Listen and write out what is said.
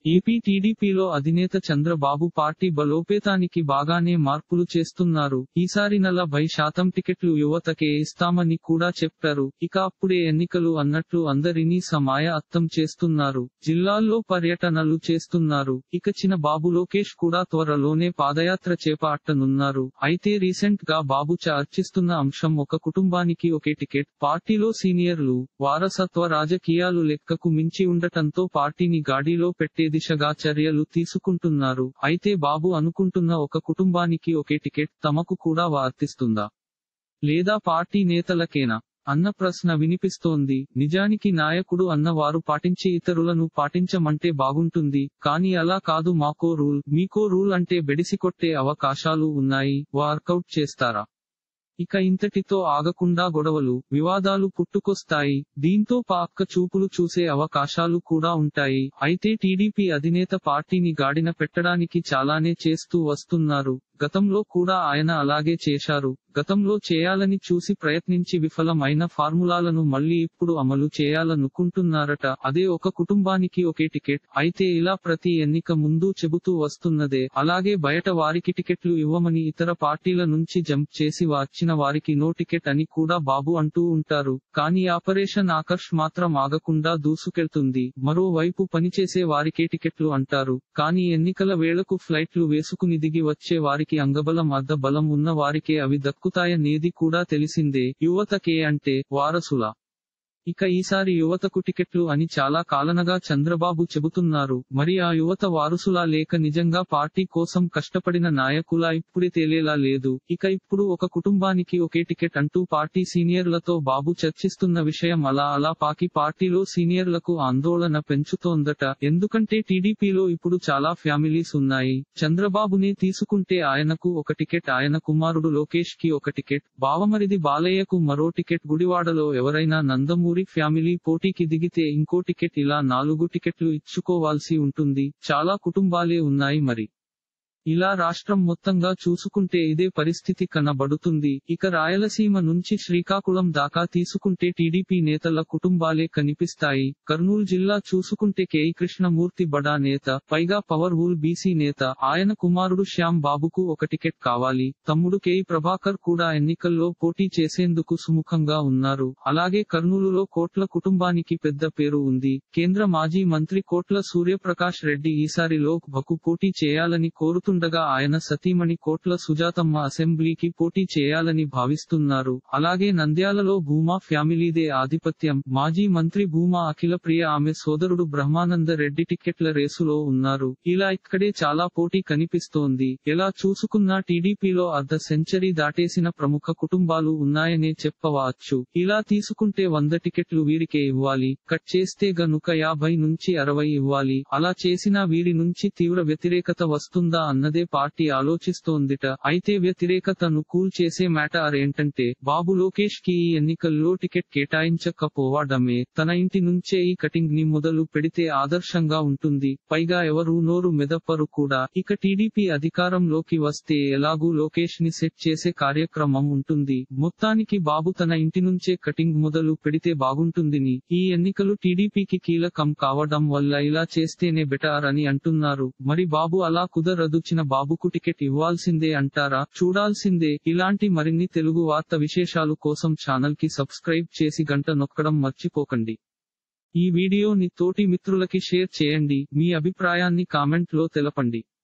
AP టీడీపీలో అధినేత Chandrababu party బలోపేతానికి బాగానే మార్పులు చేస్తున్నారు ఈసారి నలభై శాతం టికెట్లు యువతకే ఇస్తామని కూడా చెప్పారు ఇక అప్పుడే ఎన్నికలు అన్నట్లు అందరినీ సమాయ అత్తం చేస్తున్నారు జిల్లాల్లో పర్యటనలు చేస్తున్నారు ఇక చిన బాబు లోకేష్ కూడా త్వరలోనే పాదయాత్ర చేపట్టనున్నారు అయితే రీసెంట్ గా బాబు చర్చిస్తున్న అంశం ఒక కుటుంబానికి ఒకే టికెట్ పార్టీలో సీనియర్లు వారసత్వ రాజకీయాలు లెక్కకు మించి ఉండటంతో పార్టీని గాడిలో పెట్టే దిశగా చర్యలు తీసుకుంటున్నారు అయితే బాబు అనుకుంటున్న ఒక కుటుంబానికి ఒకే టికెట్ తమకు కూడా వర్తిస్తుందా లేదా పార్టీ నేతలకేనా అన్న ప్రశ్న వినిపిస్తోంది నిజానికి నాయకుడు అన్న వారు పాటించే ఇతరులను పాటించమంటే బాగుంటుంది కానీ అలా కాదు మాకో రూల్ మీకో రూల్ అంటే బెడిసికొట్టే అవకాశాలు ఉన్నాయి వర్కౌట్ చేస్తారా ఇక ఇంతటితో ఆగకుండా గొడవలు వివాదాలు పుట్టుకొస్తాయి దీంతో పాక్క చూపులు చూసే అవకాశాలు కూడా ఉంటాయి అయితే టీడీపీ అధినేత పార్టీని గాడిన పెట్టడానికి చాలానే చేస్తూ వస్తున్నారు గతంలో కూడా ఆయన అలాగే చేశారు గతంలో చేయాలని చూసి ప్రయత్నించి విఫలమైన ఫార్ములాలను మళ్లీ ఇప్పుడు అమలు చేయాలనుకుంటున్నారట అదే ఒక కుటుంబానికి ఒకే టికెట్ అయితే ఇలా ప్రతి ఎన్నిక ముందు చెబుతూ వస్తున్నదే అలాగే బయట వారికి టికెట్లు ఇవ్వమని ఇతర పార్టీల నుంచి జంప్ చేసి వచ్చిన వారికి నో టికెట్ అని కూడా బాబు అంటూ ఉంటారు కానీ ఆపరేషన్ ఆకర్ష్ మాత్రం ఆగకుండా దూసుకెళ్తుంది మరోవైపు పనిచేసే వారికే టికెట్లు అంటారు కానీ ఎన్నికల వేళకు ఫ్లైట్లు వేసుకుని దిగి వచ్చే వారికి అంగబలం అర్ధ బలం ఉన్న వారికే అవి దక్కుతాయనేది కూడా తెలిసిందే యువతకే అంటే వారసుల ఇక ఈసారి యువతకు టికెట్లు అని చాలా కాలనగా చంద్రబాబు చెబుతున్నారు మరి ఆ యువత వారసులా లేక నిజంగా పార్టీ కోసం కష్టపడిన నాయకులా ఇప్పుడే తేలేలా లేదు ఇక ఇప్పుడు ఒక కుటుంబానికి ఒకే టికెట్ అంటూ పార్టీ సీనియర్లతో బాబు చర్చిస్తున్న విషయం అలా అలా పాకి పార్టీలో సీనియర్లకు ఆందోళన పెంచుతోందట ఎందుకంటే టీడీపీలో ఇప్పుడు చాలా ఫ్యామిలీస్ ఉన్నాయి చంద్రబాబునే తీసుకుంటే ఆయనకు ఒక టికెట్ ఆయన కుమారుడు లోకేష్ కి ఒక టికెట్ బావమరిది బాలయ్యకు మరో టికెట్ గుడివాడలో ఎవరైనా నందమూరి ఫ్యామిలీ పోటీకి దిగితే ఇంకో టికెట్ ఇలా నాలుగు టికెట్లు ఇచ్చుకోవాల్సి ఉంటుంది చాలా కుటుంబాలే ఉన్నాయి మరి ఇలా రాష్ట్రం మొత్తంగా చూసుకుంటే ఇదే పరిస్థితి కనబడుతుంది ఇక రాయలసీమ నుంచి శ్రీకాకుళం దాకా తీసుకుంటే టీడీపీ నేతల కుటుంబాలే కనిపిస్తాయి కర్నూలు జిల్లా చూసుకుంటే కేఈ కృష్ణమూర్తి బడా నేత పైగా పవర్ ఊల్ బీసీ నేత ఆయన కుమారుడు శ్యామ్ బాబుకు ఒక టికెట్ కావాలి తమ్ముడు కేఈ ప్రభాకర్ కూడా ఎన్నికల్లో పోటీ చేసేందుకు సుముఖంగా ఉన్నారు అలాగే కర్నూలులో కోట్ల కుటుంబానికి పెద్ద పేరు ఉంది కేంద్ర మాజీ మంత్రి కోట్ల సూర్యప్రకాష్ రెడ్డి ఈసారి లోక్ భకు పోటీ చేయాలని కోరుతూ ఉండగా ఆయన సతీమణి కోట్ల సుజాతమ్మ అసెంబ్లీకి పోటీ చేయాలని భావిస్తున్నారు అలాగే నంద్యాలలో భూమా ఫ్యామిలీదే ఆధిపత్యం మాజీ మంత్రి భూమా అఖిల ప్రియ ఆమె సోదరుడు బ్రహ్మానంద రెడ్డి టికెట్ల రేసులో ఉన్నారు ఇలా ఇక్కడే చాలా పోటీ కనిపిస్తోంది ఎలా చూసుకున్నా టీడీపీలో అర్ధ సెంచరీ దాటేసిన ప్రముఖ కుటుంబాలు ఉన్నాయనే చెప్పవచ్చు ఇలా తీసుకుంటే వంద టికెట్లు వీరికే ఇవ్వాలి కట్ చేస్తే గనుక యాభై నుంచి అరవై ఇవ్వాలి అలా చేసినా వీరి నుంచి తీవ్ర వ్యతిరేకత వస్తుందా అన్నదే పార్టీ ఆలోచిస్తోందిట అయితే వ్యతిరేకతను కూల్ చేసే మ్యాటర్ ఏంటంటే బాబు లోకేష్ కి ఈ ఎన్నికల్లో టికెట్ కేటాయించకపోవడమే తన ఇంటి నుంచే ఈ కటింగ్ ని మొదలు పెడితే ఆదర్శంగా ఉంటుంది పైగా ఎవరు నోరు మెదపరు కూడా ఇక టీడీపీ అధికారంలోకి వస్తే ఎలాగూ లోకేష్ ని సెట్ చేసే కార్యక్రమం ఉంటుంది మొత్తానికి బాబు తన ఇంటి నుంచే కటింగ్ మొదలు పెడితే బాగుంటుందిని ఈ ఎన్నికలు టీడీపీకి కీలకం కావడం వల్ల ఇలా చేస్తేనే బెటర్ అని అంటున్నారు మరి బాబు అలా కుదరదుచిన బాబుకు టికెట్ ఇవ్వాల్సిందే అంటారా చూడాల్సిందే ఇలాంటి మరిన్ని తెలుగు వార్త విశేషాలు కోసం ఛానల్ కి సబ్స్క్రైబ్ చేసి గంట నొక్కడం మర్చిపోకండి ఈ వీడియోని తోటి మిత్రులకి షేర్ చేయండి మీ అభిప్రాయాన్ని కామెంట్ లో తెలపండి